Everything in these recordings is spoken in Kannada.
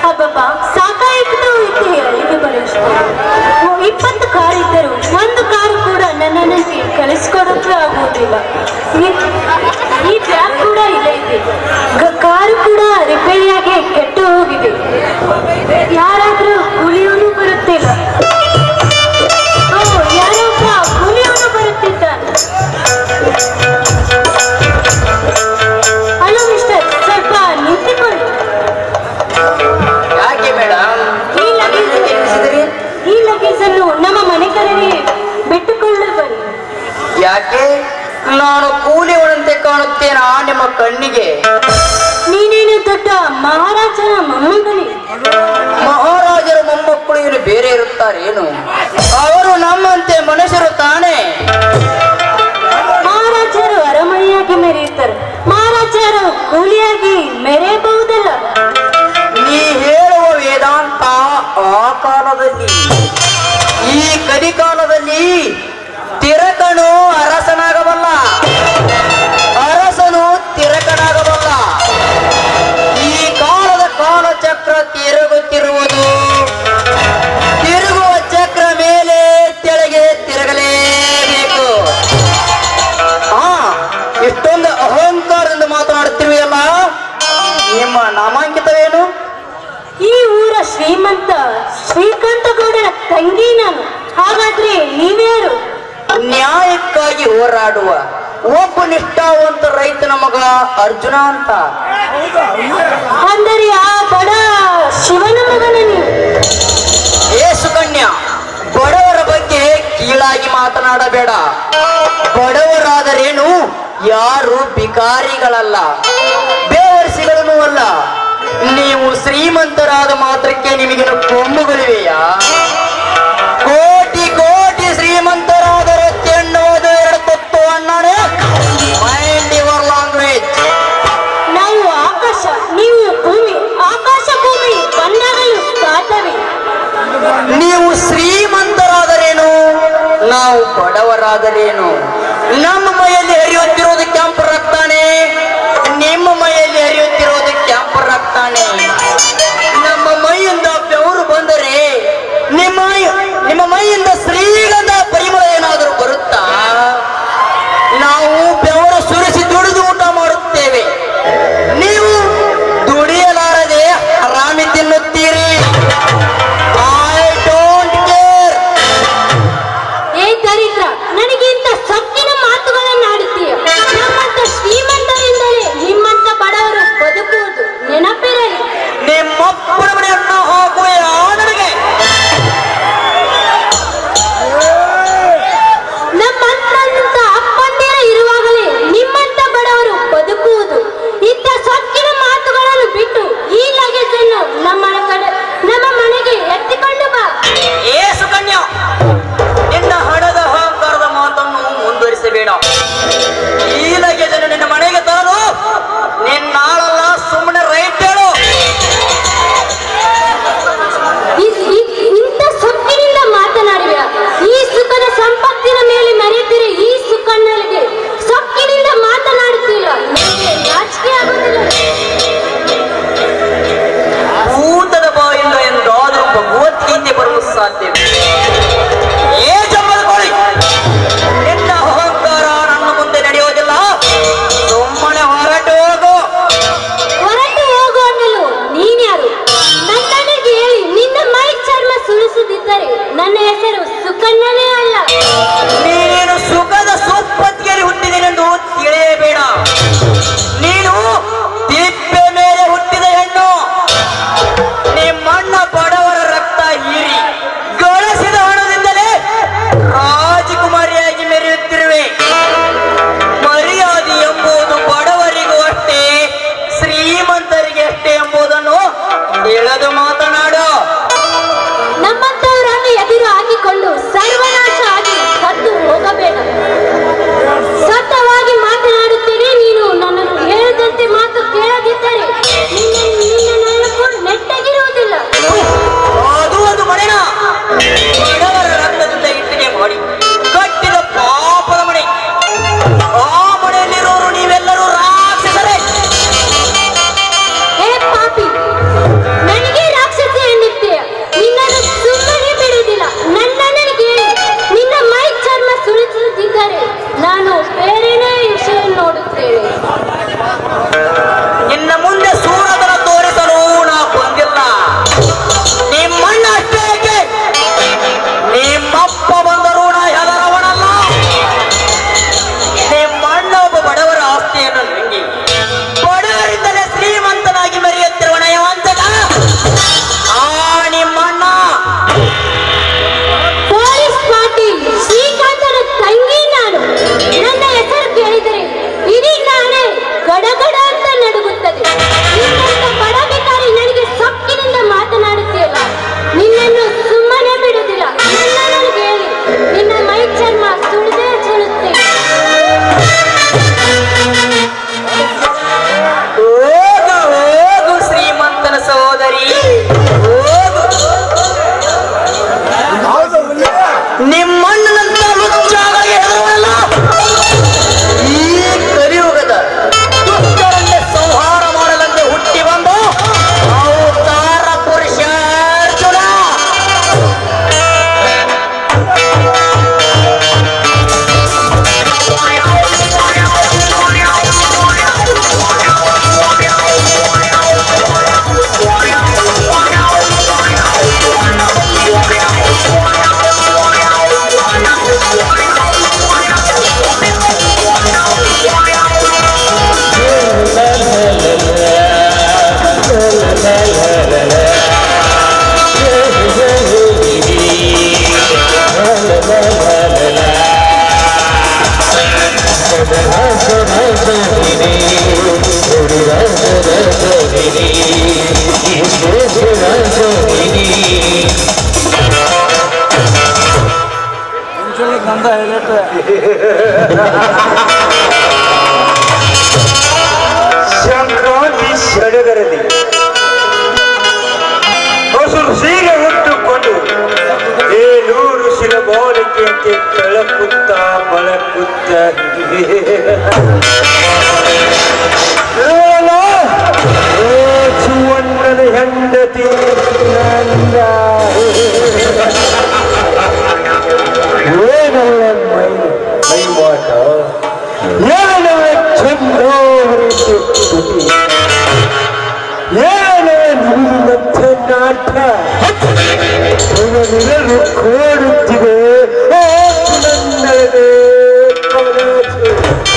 ಅಬ್ಬಬ್ಬ ಸಾಕಾಯಿತು ಇತ್ತು ಅಲ್ಲಿಗೆ ಬರೋಷ್ಟು ಓ, ಇಪ್ಪತ್ತು ಕಾರ್ ಇದ್ದರು ಒಂದು ಕಾರು ಕೂಡ ನನ್ನನ್ನು ಕಳಿಸ್ಕೊಡೋಕೆ ಆಗುವುದಿಲ್ಲ ಈ- ಈ ಬ್ಯಾಗ್ ಕೂಡ ಇಲ್ಲೇ ಇದೆ ಗ- ಕಾರು ಕೂಡ ರಿಪೇರಿಯಾಗಿ ಕೆಟ್ಟು ಹೋಗಿದೆ ಯಾರಾದ್ರೂ ಕೂಲಿಯವನು ಬರುತ್ತಿಲ್ಲ ಓ ಯಾರೊಬ್ಬ ಕೂಲಿಯವನು ಬರುತ್ತಿದ್ದಾನೆ ಹಲೋ ಮಿಸ್ಟರ್ ಸ್ವಲ್ಪ ನಿಂತುಕೊಳ್ಳಿ ಯಾಕೆ ಮೇಡಮ್ ಈ ಲಗೇಜ್ ನಿಲ್ಲಿಸಿದ್ರಿ ಈ ಲಗೇಜ್ ಅನ್ನು ನಮ್ಮ ಮನೆ ಕಡೆಗೆ ಬಿಟ್ಟುಕೊಂಡು ಬನ್ನಿ ಯಾಕೆ ನಾನು ಕೂಲಿಯವನಂತೆ ಕಾಣುತ್ತೇನಾ ನಿಮ್ಮ ಕಣ್ಣಿಗೆ ನೀನೇನು ದೊಡ್ಡ ಮಹಾರಾಜನ ಮೊಮ್ಮಗನೇ ಮಹಾರಾಜರ ಮೊಮ್ಮಕ್ಕಳು ಏನು ಬೇರೆ ಇರುತ್ತಾರೇನು ಅವರು ನಮ್ಮಂತೆ ಮನುಷ್ಯರು ತಾನೇ ಮಹಾರಾಜರು ಅರಮನೆಯಾಗಿ ಮೆರೆಯುತ್ತಾರೆ ಮಹಾರಾಜರು ಕೂಲಿಯಾಗಿ ಮೆರೆಯಬಹುದಲ್ಲ ನೀ ಹೇಳುವ ವೇದಾಂತ ಆ ಕಾಲದಲ್ಲಿ ಈ ಕಲಿಕಾಲದಲ್ಲಿ ತಿರಕನು ಅರಸನಾಗಬಲ್ಲ ಅರಸನು ತಿರಕನಾಗಬಲ್ಲ ಈ ಕಾಲದ ಕಾಲಚಕ್ರ ತಿರುಗುತ್ತಿರುವುದು ತಿರುಗುವ ಚಕ್ರ ಮೇಲೆ ತೆಳಗೆ ತಿರುಗಲೇಬೇಕು ಹಾ ಇಷ್ಟೊಂದು ಅಹಂಕಾರದಿಂದ ಮಾತನಾಡುತ್ತಿರುವೆಯಲ್ಲ ನಿಮ್ಮ ನಾಮಾಂಕಿತವೇನು ಈ ಊರ ಶ್ರೀಮಂತ ಶ್ರೀಕಾಂತ ಗೌಡನ ತಂಗಿ ನಾನು ಹಾಗಾದ್ರೆ ನೀವ್ಯಾರು ನ್ಯಾಯಕ್ಕಾಗಿ ಹೋರಾಡುವ ಒಬ್ಬ ನಿಷ್ಠಾವಂತ ರೈತನ ಮಗ ಅರ್ಜುನ ಅಂತ ಅಂದರೆ ಆ ಬಡ ಶಿವನ ಮಗನ ನೀವು ಏ ಸುಕನ್ಯಾ ಬಡವರ ಬಗ್ಗೆ ಕೀಳಾಗಿ ಮಾತನಾಡಬೇಡ ಬಡವರಾದರೇನು ಯಾರು ಭಿಕಾರಿಗಳಲ್ಲ ಬೇವರ್ಸಿಗಳೂ ಅಲ್ಲ ನೀವು ಶ್ರೀಮಂತರಾದ ಮಾತ್ರಕ್ಕೆ ನಿಮಗಿನ ಕೊಂಬುಗಳಿವೆಯಾ ಕೋಟಿ ಕೋಟಿ ಶ್ರೀಮಂತರಾದರೆ ಎನ್ನುವುದು ಎರಡು ತತ್ವ ಅಣ್ಣನೇ ಮೈಂಡ್ ಯುವರ್ ಲ್ಯಾಂಗ್ವೇಜ್ ನಾವು ಆಕಾಶ ನೀವು ಭೂಮಿ ಆಕಾಶ ಭೂಮಿ ಬಂದಾಗಲೂ ಸಾಧ್ಯವೇ ನೀವು ಶ್ರೀಮಂತರಾದರೇನು ನಾವು ಬಡವರಾದರೇನು ನಮ್ಮ ಮೈಯಲ್ಲಿ ಹರಿಯುತ್ತಿರುವುದು ಕೆಂಪು ರಕ್ತಾನೆ ನಿಮ್ಮ ಮೈಯಲ್ಲಿ ಹರಿಯುತ್ತಿರುವುದು ಕೆಂಪು ರಕ್ತಾನೆ ನಮ್ಮ ಮೈಯಿಂದ ಬೆವರು ಬಂದರೆ ನಿಮ್ಮ ನಿಮ್ಮ ಮೈಯಿಂದ ಶ್ರೀಗಂಧ ಪರಿಮಳ ಏನಾದರೂ ಬರುತ್ತಾ ನಾವು ಬೆವರು ಸುರಿಸಿ ದುಡಿದು ಊಟ ಮಾಡುತ್ತೇವೆ ನೀವು ದುಡಿಯಲಾರದೆ ಹರಾಮಿ ತಿನ್ನುತ್ತೀರಿ ಐ ಡೋಂಟ್ ಕೇರ್ ಏ ದರಿದ್ರ ನನಗೆ ಇಂಥ ಸೊಕ್ಕಿನ ಮಾತುಗಳನ್ನು ನಿಮ್ಮಣ್ಣನಂತ ಲುಚ್ಚಾಗಳಿಗೆ ಹೆದರುವುದಿಲ್ಲ ಈ ಕಲಿಯುಗದ ದುಷ್ಟರನ್ನೇ ಸಂಹಾರ ಮಾಡಲೆಂದು ಹುಟ್ಟಿ ಬಂದು ಅವತಾರ ಪುರುಷ ಅರ್ಜುನ ನಂದ ಹೈಲೈಟ್ ಸಂಕ್ರಾಂತಿ ಸಡಗರದಿ ಹಸುರು ಸೀರೆ ಹುಟ್ಟುಕೊಂಡು ಏಳೂರು ಶಿಲಬಾಲಿಕೆಯಂತೆ ಕಳಕುತ್ತ ಬಳಕುತ್ತ ಏನ? ಓ ಸುವರ್ಣನ ಹೆಂಡತಿ ನಂದ ಏನಲ್ಲ ಮೈ ಮೈ ಮಾಟ ಏನವ ಚಂದೋವರಿಸಿ ತುಟಿ ಏನವ ನಿಮ್ಮಂಥ ನಾಟ ಅವನಿರಲು ಕೋಡುತ್ತಿದೆ ಓ ನನ್ನದೇ ಕನಸು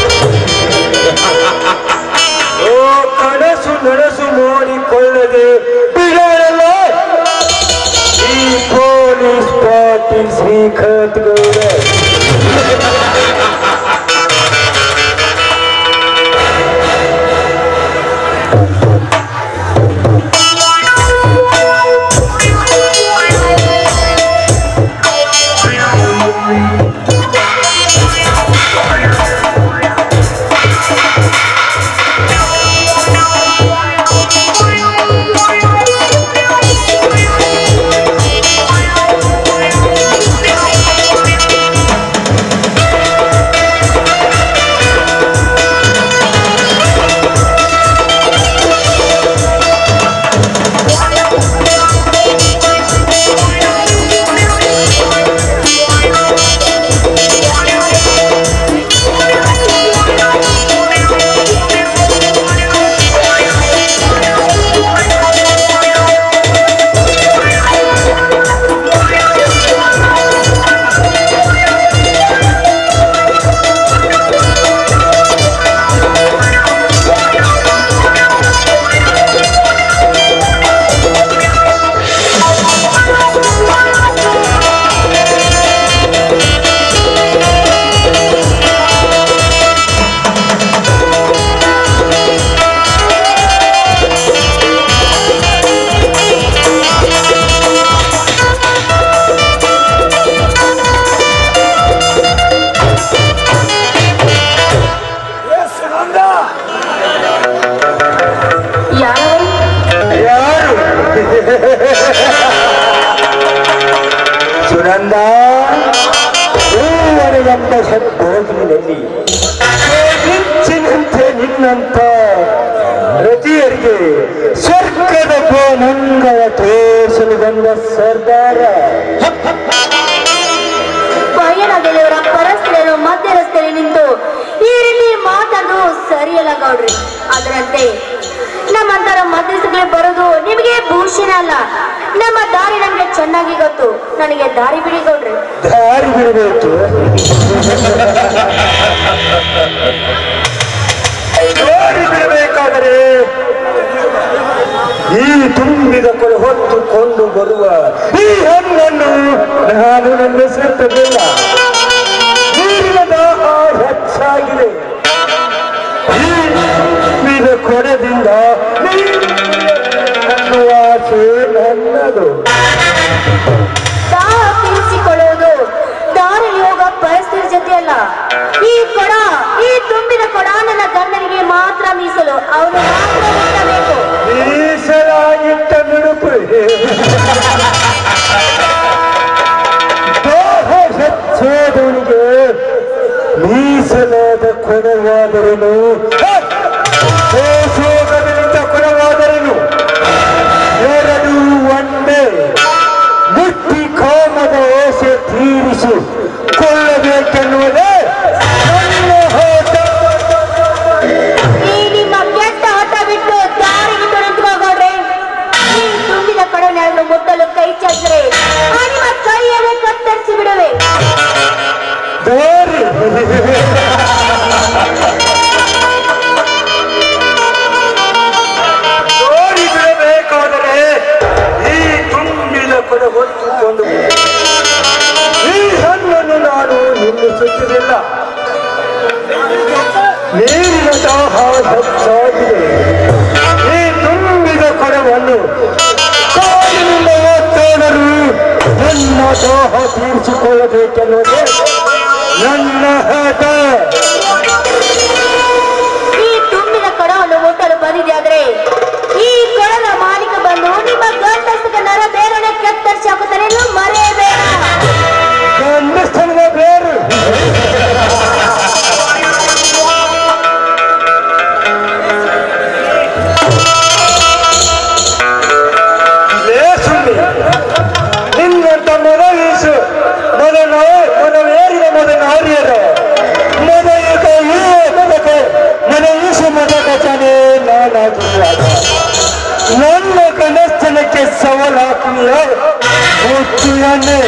ಓ ಕನಸು ನನಸು ನೋಡಿಕೊಳ್ಳದೆ ಬಿಡಲ್ಲ ಈ ಪೊಲೀಸ್ ಪಾಟೀಲ್ ಶ್ರೀಕಾಂತ್ ಗೌಡ ಯಾರು ಯಾರು ಸುನಂದ ಹೂವರೆಗಂಬ ಸದ್ಭೋಗಿನಲ್ಲಿ ಮಿಂಚಿನಂತೆ ನಿನ್ನಂತ ರತಿಯರಿಗೆ ಸ್ವರ್ಗದ ಬೋನಂಗವ ತೋರಿಸಲು ಬಂದ ಸರ್ದಾರ ಬಯ್ಯನ ಗೆಳೆಯರ ಪರಸ್ಪರರು ಮಧ್ಯ ರಸ್ತೆಯಲ್ಲಿ ನಿಂತು ಈ ರೀತಿ ಮಾತಾಡೋದು ಸರಿಯಲ್ಲ ಗೌಡ್ರಿ ಅದರಂತೆ ನಮ್ಮಂತರ ಮಧ್ಯಸ್ಥಗಳಿಗೆ ಬರೋದು ನಿಮಗೆ ಭೂಷಣ ಅಲ್ಲ ನಮ್ಮ ದಾರಿ ನಮಗೆ ಚೆನ್ನಾಗಿ ಗೊತ್ತು ನನಗೆ ದಾರಿ ಬಿಡಿ ಗೌಡ್ರಿ ದಾರಿ ಬಿಡಬೇಕು ದಾರಿ ಬಿಡಬೇಕಾದರೆ ಈ ತುಂಬಿದ ಕೊಳೆ ಹೊತ್ತುಕೊಂಡು ಬರುವ ಈ ಹಣ್ಣನ್ನು ನಾನು ನನ್ನ ಸತ್ತದಿಲ್ಲ ನೀರಿನ ದಾಹ ಹೆಚ್ಚಾಗಿದೆ ಈ ತುಂಬಿದ ಕೊಡದಿಂದ ನೀರು ಆಸೆ ನನ್ನದು ದಾಹ ತೀರಿಸಿಕೊಳ್ಳುವುದು ದಾರಿ ಯೋಗ ಪರಿಸ್ಥಿತಿ ಜೊತೆ ಅಲ್ಲ ಈ ಕೊಡ ಈ ತುಂಬಿದ ಕೊಡ ನನ್ನ ಗಂಡನಿಗೆ ಮಾತ್ರ ಮೀಸಲು ಅವನು ಮಾತ್ರ ಮುಟ್ಟಬೇಕು ಮೀಸಲಾಗಿಟ್ಟ ಮಿಡುಪು ದಾಹ ತೀರಿಸಿಕೊಳ್ಳಬೇಕೆನ್ನುವುದೇ ನನ್ನ ಹೋಟ ಈ ನಿಮ್ಮ ಕೆಟ್ಟ ಹಠ ಬಿಟ್ಟು ದಾರಿಗೆ ತೊಡಗಿಸ್ಕೋಗೌಡ್ರೆ ಈ ತುಂಬಿದ ಕಡಲೆಯನ್ನು ಮುಟ್ಟಲು ಕೈ ಚಾಚಿದ್ರೆ ಆ ನಿಮ್ಮ ಕೈಯನ್ನು ಕತ್ತರಿಸಿ ಬಿಡುವೆ ದಾರಿ ನೋಡಿ ಬಿಡಬೇಕಾದರೆ ಈ ತುಂಬಿದ ಕೊಡ ಹೊತ್ತುಕೊಂಡು ಈ ಹಣ್ಣನ್ನು ನಾನು ನಿಲ್ಲಿಸುತ್ತಿರಲಿಲ್ಲ ನೀರಿನ ದಾಹ ಹೆಚ್ಚಾಗಿದೆ ಈ ತುಂಬಿದ ಕೊಡವನ್ನು ಕಾಲಿನಿಂದ ಒತ್ತೋದರು ನನ್ನ ದಾಹ ತೀರಿಸಿಕೊಳ್ಳಬೇಕೆನ್ನುವುದೇ ನನ್ನ ಹಠ ಈ ತುಂಬಿದ ಕಡವನ್ನು ಮುಟ್ಟಲು ಬಂದಿದೆ ಆದ್ರೆ ಈ ಕೊಳದ ಮಾಲೀಕ ಬಂದು ನಿಮ್ಮ ಗಂಡಸಿಗ ನರ ಬೇರನೆ ಕತ್ತರಿಸಿ ಹಾಕುತ್ತಾನೆ ಎಂದು ಮರೆಯಬೇಡ ಗಂಡಸ್ತನದ ಬೇರು ಲೇಸುಂಡಿ ನಿನ್ನಂತ ಮೊದಲೀಸು ಮೊದಲ ಮೊದಲೇರಿದ ಮೊದಲಾರಿಯರ ಮೊದಲಿಗ ಈ ಮೊದಕ ಮೊದಲೀಸು ಮೊದಕನೇ ನಾನಾಗಿರುವಾಗ ನನ್ನ ಗಣಸ್ಥನಕ್ಕೆ ಸವಾಲಾತ್ಮೀಯ ಹುಟ್ಟಿಯನ್ನೇ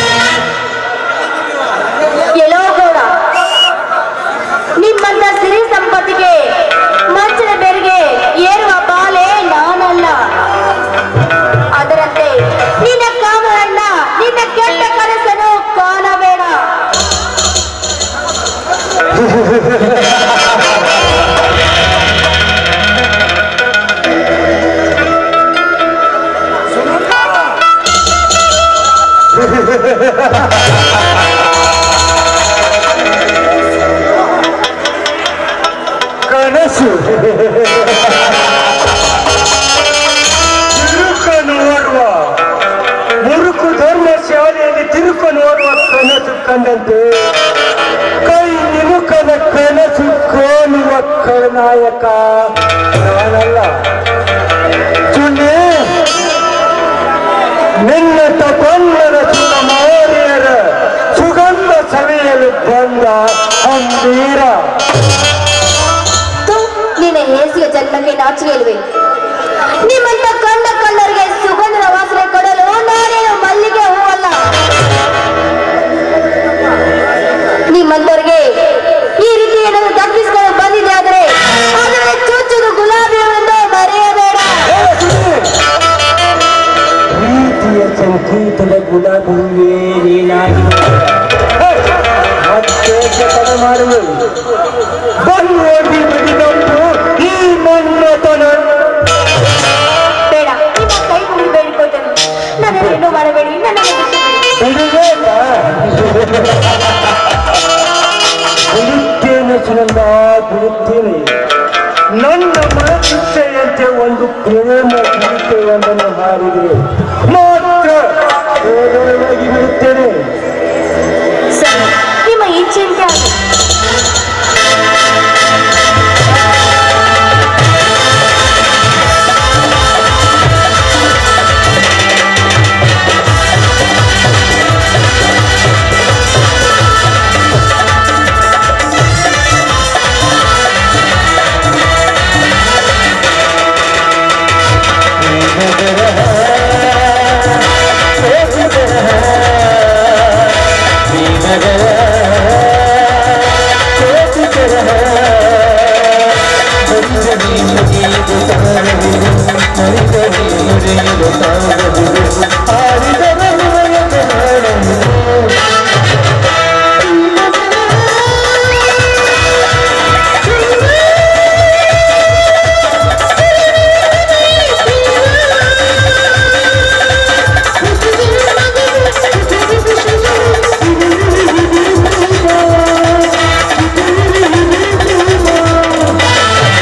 ಎಲ್ಲೋ ಗೌಡ ನಿಮ್ಮಂತ ಸಿರಿ ಸಂಪತ್ತಿಗೆ ಮಂಚದ ಬೇರಿಗೆ ಏರುವ ಬಾಲೆ ನಾನಲ್ಲ ಅದರಂತೆ ನಿನ್ನ ಕಾಮಗಳನ್ನ ನಿನ್ನ ಕೆಟ್ಟ ಕನಸನ್ನು ಕಾಣಬೇಡ ಕನಸು ತಿರುಕ ನೋಡುವ ಮುರುಕು ಧರ್ಮ ಶಾಲೆಯಲ್ಲಿ ತಿರುಕ ನೋಡುವ ಕನಸು ಕಂಡಂತೆ ಕೈ ನಿರುಕದ ಕನಸು ಕಾಣುವ ಖಳನಾಯಕ ನಾನಲ್ಲ ಚುಣ್ಣೆ ನಿನ್ನ ತಪನ್ನದ ಸುಖ ಮಾರಿಯರ ಸುಗಂಧ ಸಭೆಯಲ್ಲಿ ಬಂದ ಅಂಬೀರ ತು, ನಿನ್ನ ಹೇಸಿಗೆ ಜನ್ಮಕ್ಕೆ ನಾಚಿಕೆ ಇಲ್ವೇ ನಿಮ್ಮಂತ ಕಂಡ ಕಳ್ಳರಿಗೆ ಸುಗಂಧದ ವಾಸನೆ ಕೊಡಲು ನಾನೇನು ಮಲ್ಲಿಗೆ ಹೂವಲ್ಲ ನಿಮ್ಮಂತವ್ರಿಗೆ ಈ ರೀತಿ ಏನಾದ್ರು ತಪ್ಪಿಸ್ಕೊಂಡು ಬಂದಿದೆ ಆದ್ರೆ ಅದನ್ನು ಚುಚ್ಚುದು ಗುಲಾಬಿ ಹೂವೆಂದು ಮರೆಯಬೇಡ ಪ್ರೀತಿಯ ಸಂಕೇತದ ಗುಲಾಬಿ ಹೂವೇ ನೀನಾಗಿ ಮತ್ತೆ ಜತನ ಮಾಡುವೆ ಬಂದೋಡಿ ಬಿಡಿದೊಂದು ಈ ಮನ್ನತನ ಬೇಡ ನಿಮ್ಮ ಕೈ ಮುಗಿ ಬೇಡಿಕೊಳ್ತೇನೆ ನನ್ನನ್ನು ಇನ್ನೂ ಮಾಡಬೇಡಿ ನನ್ನನ್ನು ಬಿಟ್ಟು ಬಿಡಿ. ಬಿಡುವೇನ ಬಿಡುತ್ತೇನೆ ಸುನಂದ ಬಿಡುತ್ತೇನೆ ನನ್ನ ಮನಸ್ಸಿಚ್ಛೆಯಂತೆ ಒಂದು ಪ್ರೇಮ ಗೀತೆಯೊಂದನ್ನು ಹಾಡಿದರೆ ಮಾತ್ರ ಬೇರೆಯಾಗಿ ಬಿಡುತ್ತೇನೆ ಸರಿ ನಿಮ್ಮ ಇಚ್ಛೆಯಂತೆ ಆಗಲಿ.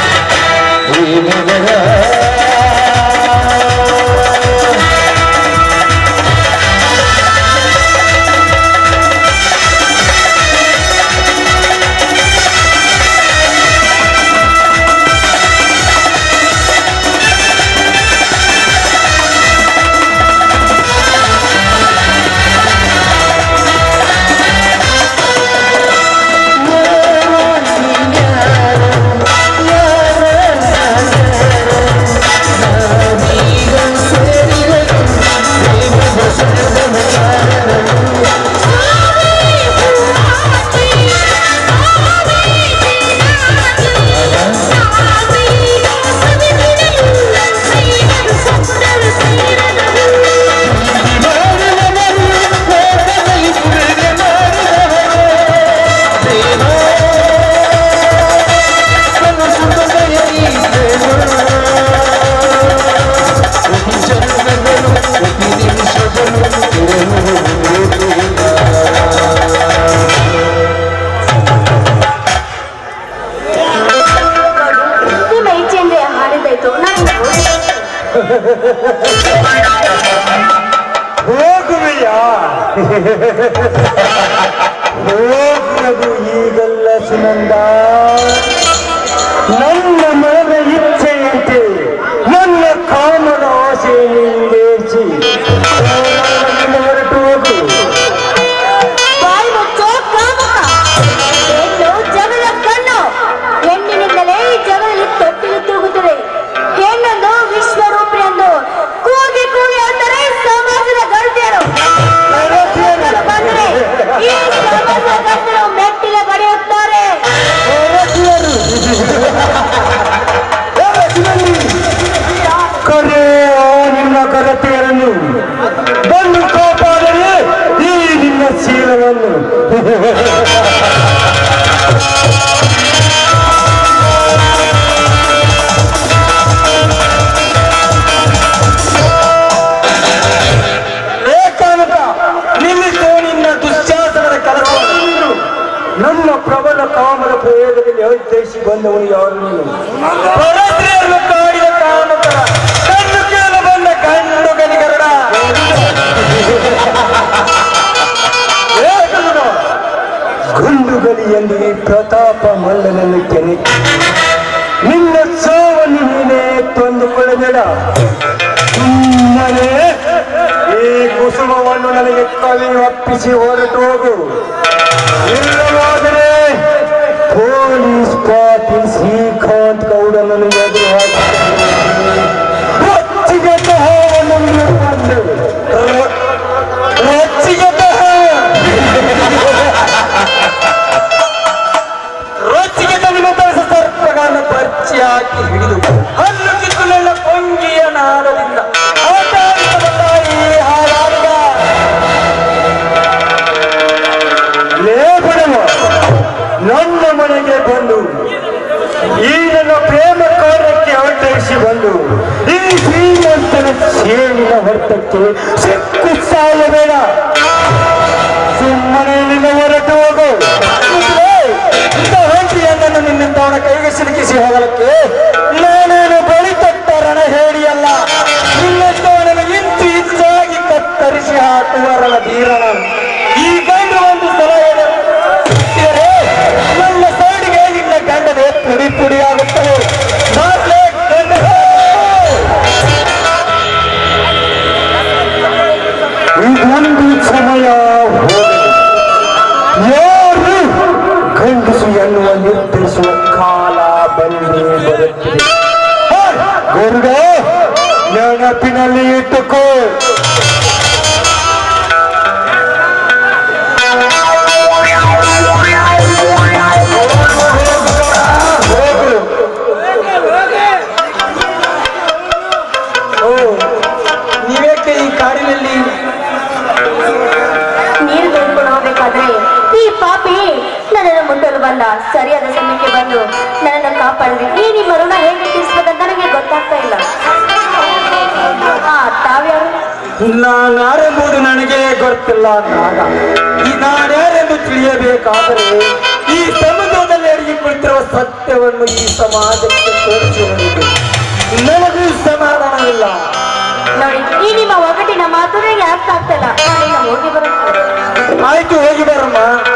ಶ್ರೀನಗರ ಓ ಪ್ರಭು ಈಗಲ್ಲ ಸುನಂದ ನನ್ನ ಮನದ ಇಚ್ಛೆಯಂತೆ ನನ್ನ ಕಾಮನ ಆಸೆಯನ್ನು ಈಡೇರಿಸಿ ಹೊರಟು ಹೋಗು ಬಾಯಿ ಮುಚ್ಚೋ ಕಾಮಕ ಹೆಣ್ಣು ಜಗಳ ಕಣ್ಣು ಹೆಣ್ಣಿನಿಂದಲೇ ಈ ಜಗದಲ್ಲಿ ತೊಟ್ಟಿಲು ತೂಗುತ್ತದೆ ಹೆಣ್ಣನ್ನು ವಿಶ್ವರೂಪಿ ಎಂದು ಕೂಗಿ ಕೂಗಿ ಅಂದರೆ ಸಮಾಜದ ಗರ್ಜರು ಬಂದರೆ ಈ ಸಮಾಜದ ಗರ್ಜರು ಮೆಟ್ಟಿಲ ಬರೆಯುತ್ತಾರೆ ಕರೆ ನಿನ್ನ ಕರತೆಯನ್ನು ಬಂದು ಕಾಪಾಡಲೇ ಈ ನಿನ್ನ ಶೀಲವನ್ನು ಏಕಾಂತ ನಿಲ್ಲಿಸೋ ನಿನ್ನ ದುಶ್ಯಾಸನದ ಕೆಲಸವನ್ನು ನನ್ನ ಪ್ರಬಲ ಕಾಮದ ಪ್ರಯೋಗದಲ್ಲಿ ಅವತರಿಸಿ ಬಂದವನು ಯಾರು ನೀನು ಪರಸ್ತ್ರೀಯರನ್ನು ಕಾಡಿದ ಕಾಮಕರ ಕಣ್ಣು ಕೇಳಲು ಬಂದ ಕಣ್ಣು ಗನಿಗರಡ ಏಕಲುಡ, ಗುಂಡುಗಲಿ ಎಂದು ಈ ಪ್ರತಾಪ ಮಲ್ಲನನ್ನು ಕೆನೆ ನಿನ್ನ ಸಾವನ್ನು ನೀನೇ ತಂದುಕೊಳ್ಳಬೇಡ ಸುಮ್ಮನೆ ಈ ಕುಸುಮವನ್ನು ನನಗೆ ಕವಿ ಒಪ್ಪಿಸಿ ಹೊರಟು ಹೋಗು ಇಲ್ಲವಾದರೆ ಪೊಲೀಸ್ ಪಾಟೀಲ್ ಶ್ರೀಕಾಂತ್ ಗೌಡನನ್ನು ಎದುರು ಹಾಕಿ ಹಾವನ್ನು ಬಂದು ರೊಚ್ಚಿಗೆದ್ದ ರೊಚ್ಚಿಗೆದ್ದ ನಿಮ್ಮ ತರಿಸ ಸರ್ಪಗಳನ್ನು ಪರ್ಚಿ ಹಾಕಿ ಹಿಡಿದು ಹಲ್ಲು ಕಿತ್ತುಲೆಲ್ಲ ಕೊಂಗಿಯ ನಾದದಿಂದ ಆಟಾಡಿದ ತಾಯಿ ಹಾರಾಡಿದ ಲೇಪಡವ ನನ್ನ ಮನೆಗೆ ಬಂದು ಈ ನನ್ನ ಪ್ರೇಮ ಕಾರ್ಯಕ್ಕೆ ಅವತರಿಸಿ ಬಂದು ಈ ಶ್ರೀಮಂತನ ಸೇನಿನ ಹೊರತಕ್ಕೆ ಸಿಕ್ಕು ಸಾಯಬೇಡ ಸುಮ್ಮನೆ ನಿನ್ನ ಹೊರಟು ಹೋಗು ಇಂಥ ಹೊಂಟಿಯನ್ನನ್ನು ನಿನ್ನಿಂದ ಅವನ ಕೈಗೆ ಸಿಲುಕಿಸಿ ಹೋಗಲಕ್ಕೆ ನಾನೇನು ಬಳಿ ತಟ್ಟ ರಣ ಹೇಳಿಯಲ್ಲ ನಿನ್ನಂತವನನ್ನು ಇಂಚು ಇಂಚಾಗಿ ಕತ್ತರಿಸಿ ಹಾಕುವ ರಣಧೀರನ ಈ ಗಂಡು ಒಂದು ಸಲ ಹೇಳಿದರೆ ನನ್ನ ಸೈಡಿಗೆ ನಿನ್ನ ಗಂಡನೇ ಪುಡಿ ಪುಡಿಯಾಗುತ್ತದೆ ಮೊದ್ಲೇ ಗಂಡ- ಇದೊಂದು ಸಮಯ ಹೋಗಿದೆ ಯಾರು ಗಂಡಸು ಎನ್ನುವ ನಿರ್ಧರಿಸುವ ಕಾಲ ಬಂದೇ ಬರುತ್ತದೆ ಹ, ಗರುಡ ನೆನಪಿನಲ್ಲಿ ಇಟ್ಟುಕೋ ಹೋಗು. ಓ, ನೀವೇಕೆ ಈ ಕಾಡಿನಲ್ಲಿ ನೀರು ತೆಗೆದುಕೊಂಡು ಹೋಗ್ಬೇಕಾದ್ರೆ ಈ ಪಾಪಿ ನನ್ನನ್ನು ಮುಟ್ಟಲು ಬಂದ ಸರಿಯಾದ ಸಮಯಕ್ಕೆ ಬಂದು ನನ್ನನ್ನು ಕಾಪಾಡಿದ್ರಿ ಈ ನಿಮ್ಮ ಋಣ ಹೇಗೆ ತೀರಿಸ್ಬೇಕಂತ ನನಗೆ ಗೊತ್ತಾಗ್ತಾ ಇಲ್ಲ ಹಾ ತಾವ್ಯಾರು ನಾನಾರೆಂಬುದು ನನಗೆ ಗೊತ್ತಿಲ್ಲ ನಾಗ ಈ ನಾನ್ಯಾರೆಂದು ತಿಳಿಯಬೇಕಾದರೆ ಈ ಸಮುದ್ರದಲ್ಲಿ ಅಡಗಿ ಕುಳಿತಿರುವ ಸತ್ಯವನ್ನು ಈ ಸಮಾಜಕ್ಕೆ ತೋರಿಸುವವರಿಗೆ ನನಗೂ ಸಮಾಧಾನವಿಲ್ಲ ನೋಡಿ ಈ ನಿಮ್ಮ ಒಗಟಿನ ಮಾತು ನನಗೆ ಅರ್ಥ ಆಗ್ತಾ ಇಲ್ಲ ನಾನು ಇನ್ನು ಹೋಗಿ ಬರುತ್ತೇನೆ ಆಯ್ತು ಹೋಗಿ ಬರಮ್ಮ